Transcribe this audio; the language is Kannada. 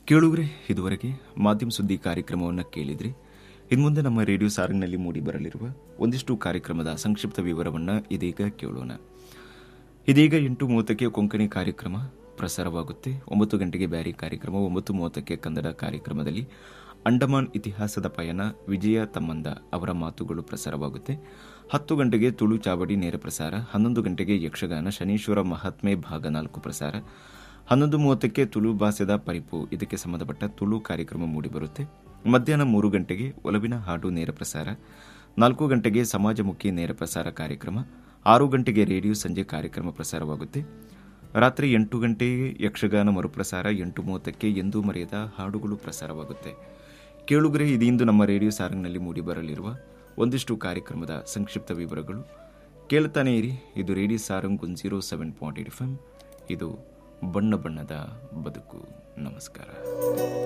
ಕೇಳುಗ್ರೆ ಇದುವರೆಗೆ ಮಾಧ್ಯಮ ಸುದ್ದಿ ಕಾರ್ಯಕ್ರಮವನ್ನು ಕೇಳಿದ್ರಿ ಇನ್ನು ಮುಂದೆ ನಮ್ಮ ರೇಡಿಯೋ ಸಾರಂಗ್ನಲ್ಲಿ ಮೂಡಿ ಬರಲಿರುವ ಒಂದಿಷ್ಟು ಕಾರ್ಯಕ್ರಮದ ಸಂಕ್ಷಿಪ್ತ ವಿವರವನ್ನು ಇದೀಗ ಕೇಳೋಣ ಇದೀಗ ಎಂಟು ಮೂವತ್ತಕ್ಕೆ ಕೊಂಕಣಿ ಕಾರ್ಯಕ್ರಮ ಪ್ರಸಾರವಾಗುತ್ತೆ ಒಂಬತ್ತು ಗಂಟೆಗೆ ಬ್ಯಾರಿ ಕಾರ್ಯಕ್ರಮ ಒಂಬತ್ತು ಮೂವತ್ತಕ್ಕೆ ಕನ್ನಡ ಕಾರ್ಯಕ್ರಮದಲ್ಲಿ ಅಂಡಮಾನ್ ಇತಿಹಾಸದ ಪಯಣ ವಿಜಯ ತಮ್ಮಂದ ಅವರ ಮಾತುಗಳು ಪ್ರಸಾರವಾಗುತ್ತೆ ಹತ್ತು ಗಂಟೆಗೆ ತುಳು ಚಾವಡಿ ನೇರ ಪ್ರಸಾರ ಹನ್ನೊಂದು ಗಂಟೆಗೆ ಯಕ್ಷಗಾನ ಶನೀಶ್ವರ ಮಹಾತ್ಮೆ ಭಾಗ ನಾಲ್ಕು ಪ್ರಸಾರ ಹನ್ನೊಂದು ಮೂವತ್ತಕ್ಕೆ ತುಳು ಭಾಷೆದ ಪರಿಪು ಇದಕ್ಕೆ ಸಂಬಂಧಪಟ್ಟ ತುಳು ಕಾರ್ಯಕ್ರಮ ಮೂಡಿಬರುತ್ತೆ ಮಧ್ಯಾಹ್ನ ಮೂರು ಗಂಟೆಗೆ ಒಲವಿನ ಹಾಡು ನೇರ ಪ್ರಸಾರ ನಾಲ್ಕು ಗಂಟೆಗೆ ಸಮಾಜಮುಖಿ ನೇರ ಪ್ರಸಾರ ಕಾರ್ಯಕ್ರಮ ಆರು ಗಂಟೆಗೆ ರೇಡಿಯೋ ಸಂಜೆ ಕಾರ್ಯಕ್ರಮ ಪ್ರಸಾರವಾಗುತ್ತೆ ರಾತ್ರಿ ಎಂಟು ಗಂಟೆಗೆ ಯಕ್ಷಗಾನ ಮರುಪ್ರಸಾರ ಎಂಟು ಮೂವತ್ತಕ್ಕೆ ಎಂದೂ ಮರೆಯದ ಹಾಡುಗಳು ಪ್ರಸಾರವಾಗುತ್ತೆ ಕೇಳುಗರೆ ಇದೀಂದು ನಮ್ಮ ರೇಡಿಯೋ ಸಾರಂಗ್ನಲ್ಲಿ ಮೂಡಿಬರಲಿರುವ ಒಂದಿಷ್ಟು ಕಾರ್ಯಕ್ರಮದ ಸಂಕ್ಷಿಪ್ತ ವಿವರಗಳು ಕೇಳ್ತಾನೆ ಇರಿ ಇದು radio Sarang one zero seven point eight F M ಇದು ಬಣ್ಣ ಬಣ್ಣದ ಬದುಕು ನಮಸ್ಕಾರ